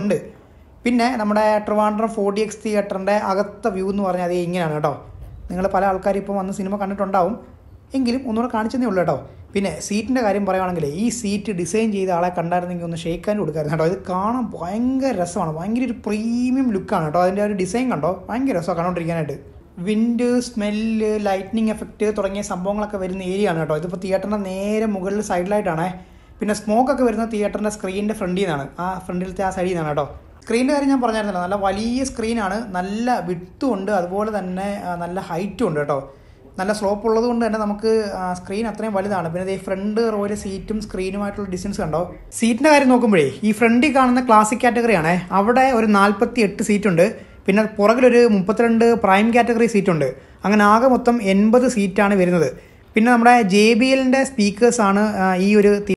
ഉണ്ട് പിന്നെ നമ്മുടെ ട്രിവാൻഡ്രം ഫോർ ഡി എക്സ് തിയേറ്ററിൻ്റെ അകത്തെ വ്യൂ എന്ന് പറഞ്ഞാൽ അത് ഇങ്ങനെയാണ് കേട്ടോ നിങ്ങൾ പല ആൾക്കാരും ഇപ്പോൾ വന്ന് സിനിമ കണ്ടിട്ടുണ്ടാവും എങ്കിലും ഒന്നുകൂടെ കാണിച്ചതേ ഉള്ളൂ കേട്ടോ പിന്നെ സീറ്റിൻ്റെ കാര്യം പറയുവാണെങ്കിൽ ഈ സീറ്റ് ഡിസൈൻ ചെയ്ത ആളെ കണ്ടായിരുന്നെങ്കിൽ ഒന്ന് ഷെയ്ക്കാൻ കൊടുക്കായിരുന്നു കേട്ടോ ഇത് കാണാൻ ഭയങ്കര രസമാണ് ഭയങ്കര ഒരു പ്രീമിയം ലുക്കാണ് കേട്ടോ അതിൻ്റെ ഒരു ഡിസൈൻ കണ്ടോ ഭയങ്കര രസമാണ് കണ്ടോണ്ടിരിക്കാനായിട്ട് വിൻഡ് സ്മെല്ല് ലൈറ്റ്നിങ് എഫക്റ്റ് തുടങ്ങിയ സംഭവങ്ങളൊക്കെ വരുന്ന ഏരിയ ആണ് കേട്ടോ ഇതിപ്പോൾ തിയേറ്ററിൻ്റെ നേരെ മുകളിൽ സൈഡിലായിട്ടാണ് പിന്നെ സ്മോക്ക് ഒക്കെ വരുന്ന തിയേറ്ററിൻ്റെ സ്ക്രീനിൻ്റെ ഫ്രണ്ടിൽ നിന്നാണ് ആ ഫ്രണ്ടിലത്തെ ആ സൈഡിൽ നിന്നാണ് കേട്ടോ സ്ക്രീനിൻ്റെ കാര്യം ഞാൻ പറഞ്ഞായിരുന്നല്ലോ നല്ല വലിയ സ്ക്രീനാണ് നല്ല വിട്ടും ഉണ്ട് അതുപോലെ തന്നെ ആ, നല്ല ഹൈറ്റും ഉണ്ട് കേട്ടോ നല്ല സ്ലോപ്പ് ഉള്ളത് കൊണ്ട് തന്നെ നമുക്ക് സ്ക്രീൻ അത്രയും വലുതാണ് പിന്നെ ഈ ഫ്രണ്ട് റോയിലെ സീറ്റും സ്ക്രീനുമായിട്ടുള്ള ഡിസ്റ്റൻസ് കണ്ടോ സീറ്റിൻ്റെ കാര്യം നോക്കുമ്പോഴേ ഈ ഫ്രണ്ടിൽ കാണുന്ന ക്ലാസിക് കാറ്റഗറിയാണ് അവിടെ ഒരു നാൽപ്പത്തി എട്ട് സീറ്റുണ്ട് പിന്നെ പുറകിലൊരു മുപ്പത്തിരണ്ട് പ്രൈം കാറ്റഗറി സീറ്റുണ്ട് അങ്ങനെ ആകെ മൊത്തം എൺപത് സീറ്റാണ് വരുന്നത് പിന്നെ നമ്മുടെ ജെ ബി എല്ലിൻ്റെ സ്പീക്കേഴ്സാണ് ഈ ഒരു